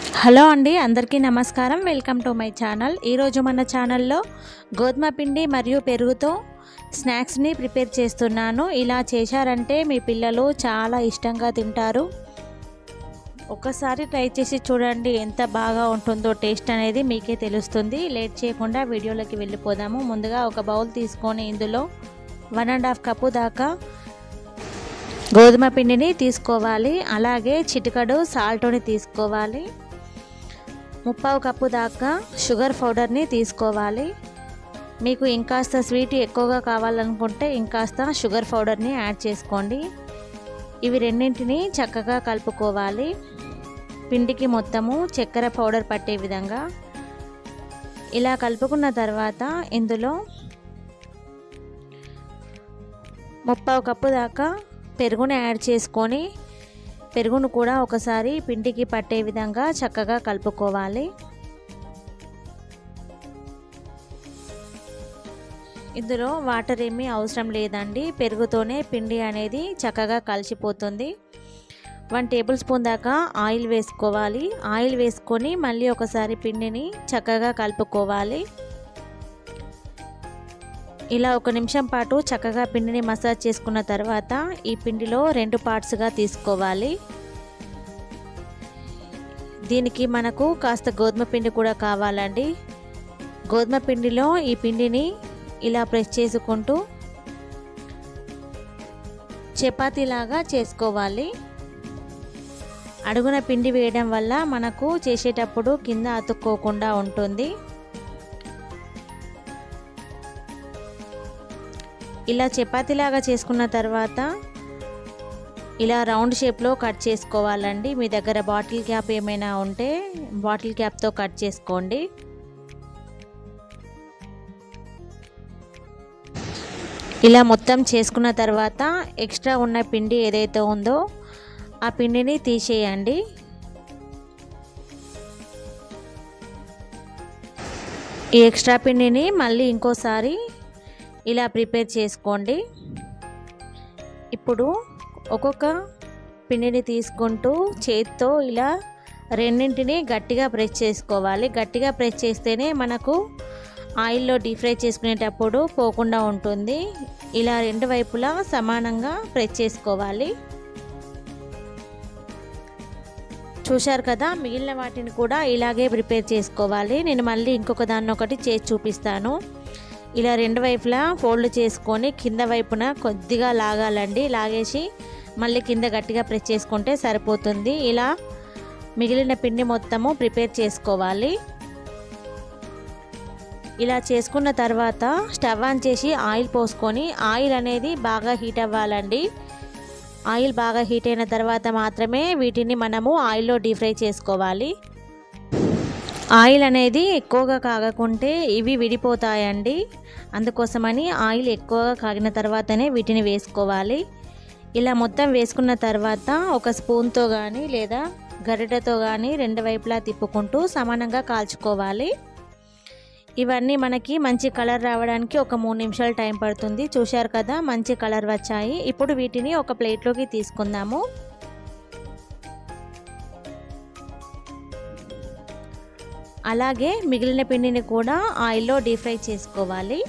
hello అండి అందరికీ నమస్కారం వెల్కమ్ టు మై ఛానల్ ఈరోజు మన ఛానల్లో గోధుమ పిండి మరియు పెరుగుతో స్నాక్స్ని ప్రిపేర్ చేస్తున్నాను ఇలా చేశారంటే మీ పిల్లలు చాలా ఇష్టంగా తింటారు ఒకసారి ట్రై చేసి చూడండి ఎంత బాగా ఉంటుందో టేస్ట్ అనేది మీకే తెలుస్తుంది లేట్ చేయకుండా వీడియోలోకి వెళ్ళిపోదాము ముందుగా ఒక బౌల్ తీసుకొని ఇందులో వన్ అండ్ హాఫ్ కప్పు దాకా గోధుమ పిండిని తీసుకోవాలి అలాగే చిటికడు సాల్ట్ని తీసుకోవాలి ముప్పావు కప్పు దాకా షుగర్ పౌడర్ని తీసుకోవాలి మీకు ఇంకాస్త స్వీట్ ఎక్కువగా కావాలనుకుంటే ఇంకాస్త షుగర్ పౌడర్ని యాడ్ చేసుకోండి ఇవి రెండింటిని చక్కగా కలుపుకోవాలి పిండికి మొత్తము చక్కెర పౌడర్ పట్టే విధంగా ఇలా కలుపుకున్న తర్వాత ఇందులో ముప్పావు కప్పు దాకా పెరుగుని యాడ్ చేసుకొని పెరుగును కూడా ఒకసారి పిండికి పట్టే విధంగా చక్కగా కలుపుకోవాలి ఇందులో వాటర్ ఏమీ అవసరం లేదండి పెరుగుతోనే పిండి అనేది చక్కగా కలిసిపోతుంది వన్ టేబుల్ స్పూన్ దాకా ఆయిల్ వేసుకోవాలి ఆయిల్ వేసుకొని మళ్ళీ ఒకసారి పిండిని చక్కగా కలుపుకోవాలి ఇలా ఒక నిమిషం పాటు చక్కగా పిండిని మసాజ్ చేసుకున్న తర్వాత ఈ పిండిలో రెండు పార్ట్స్గా తీసుకోవాలి దీనికి మనకు కాస్త గోధుమ పిండి కూడా కావాలండి గోధుమ పిండిలో ఈ పిండిని ఇలా ప్రెస్ చేసుకుంటూ చపాతీలాగా చేసుకోవాలి అడుగున పిండి వేయడం వల్ల మనకు చేసేటప్పుడు కింద అతుక్కోకుండా ఉంటుంది ఇలా చపాతీలాగా చేసుకున్న తర్వాత ఇలా రౌండ్ షేప్లో కట్ చేసుకోవాలండి మీ దగ్గర బాటిల్ క్యాప్ ఏమైనా ఉంటే బాటిల్ క్యాప్తో కట్ చేసుకోండి ఇలా మొత్తం చేసుకున్న తర్వాత ఎక్స్ట్రా ఉన్న పిండి ఏదైతే ఉందో ఆ పిండిని తీసేయండి ఈ ఎక్స్ట్రా పిండిని మళ్ళీ ఇంకోసారి ఇలా ప్రిపేర్ చేసుకోండి ఇప్పుడు ఒక్కొక్క పిండిని తీసుకుంటూ చేతితో ఇలా రెండింటిని గట్టిగా ప్రెస్ చేసుకోవాలి గట్టిగా ప్రెస్ చేస్తేనే మనకు ఆయిల్లో డీప్ ఫ్రై చేసుకునేటప్పుడు పోకుండా ఉంటుంది ఇలా రెండు వైపులా సమానంగా ప్రెస్ చేసుకోవాలి చూశారు కదా మిగిలిన వాటిని కూడా ఇలాగే ప్రిపేర్ చేసుకోవాలి నేను మళ్ళీ ఇంకొక దాన్ని ఒకటి చేసి చూపిస్తాను ఇలా రెండు వైపులా ఫోల్డ్ చేసుకొని కింద వైపున కొద్దిగా లాగాలండి లాగేసి మళ్ళీ కింద గట్టిగా ప్రెస్ చేసుకుంటే సరిపోతుంది ఇలా మిగిలిన పిండి మొత్తము ప్రిపేర్ చేసుకోవాలి ఇలా చేసుకున్న తర్వాత స్టవ్ ఆన్ చేసి ఆయిల్ పోసుకొని ఆయిల్ అనేది బాగా హీట్ అవ్వాలండి ఆయిల్ బాగా హీట్ అయిన తర్వాత మాత్రమే వీటిని మనము ఆయిల్లో డీప్ ఫ్రై చేసుకోవాలి ఆయిల్ అనేది ఎక్కువగా కాగకుంటే ఇవి విడిపోతాయండి అందుకోసమని ఆయిల్ ఎక్కువగా కాగిన తర్వాతనే వీటిని వేసుకోవాలి ఇలా మొత్తం వేసుకున్న తర్వాత ఒక స్పూన్తో కానీ లేదా గరిటెతో కానీ రెండు వైపులా తిప్పుకుంటూ సమానంగా కాల్చుకోవాలి ఇవన్నీ మనకి మంచి కలర్ రావడానికి ఒక మూడు నిమిషాలు టైం పడుతుంది చూశారు కదా మంచి కలర్ వచ్చాయి ఇప్పుడు వీటిని ఒక ప్లేట్లోకి తీసుకుందాము అలాగే మిగిలిన పిండిని కూడా ఆయిల్లో డీప్ ఫ్రై చేసుకోవాలి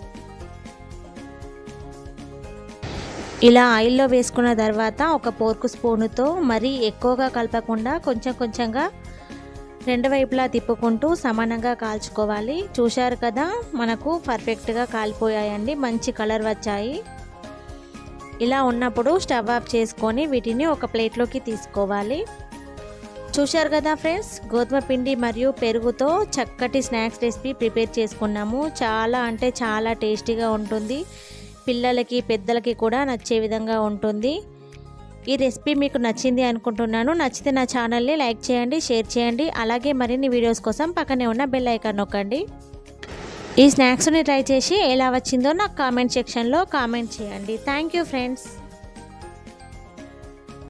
ఇలా ఆయిల్లో వేసుకున్న తర్వాత ఒక పోర్కు స్పూనుతో మరీ ఎక్కువగా కలపకుండా కొంచెం కొంచెంగా రెండు వైపులా తిప్పుకుంటూ సమానంగా కాల్చుకోవాలి చూశారు కదా మనకు పర్ఫెక్ట్గా కాలిపోయాయండి మంచి కలర్ వచ్చాయి ఇలా ఉన్నప్పుడు స్టవ్ ఆఫ్ చేసుకొని వీటిని ఒక ప్లేట్లోకి తీసుకోవాలి చూశారు కదా ఫ్రెండ్స్ గోధుమ పిండి మరియు పెరుగుతో చక్కటి స్నాక్స్ రెసిపీ ప్రిపేర్ చేసుకున్నాము చాలా అంటే చాలా టేస్టీగా ఉంటుంది పిల్లలకి పెద్దలకి కూడా నచ్చే విధంగా ఉంటుంది ఈ రెసిపీ మీకు నచ్చింది అనుకుంటున్నాను నచ్చితే నా ఛానల్ని లైక్ చేయండి షేర్ చేయండి అలాగే మరిన్ని వీడియోస్ కోసం పక్కనే ఉన్న బెల్ ఐకాన్ నొక్కండి ఈ స్నాక్స్ని ట్రై చేసి ఎలా వచ్చిందో నాకు కామెంట్ సెక్షన్లో కామెంట్ చేయండి థ్యాంక్ యూ ఫ్రెండ్స్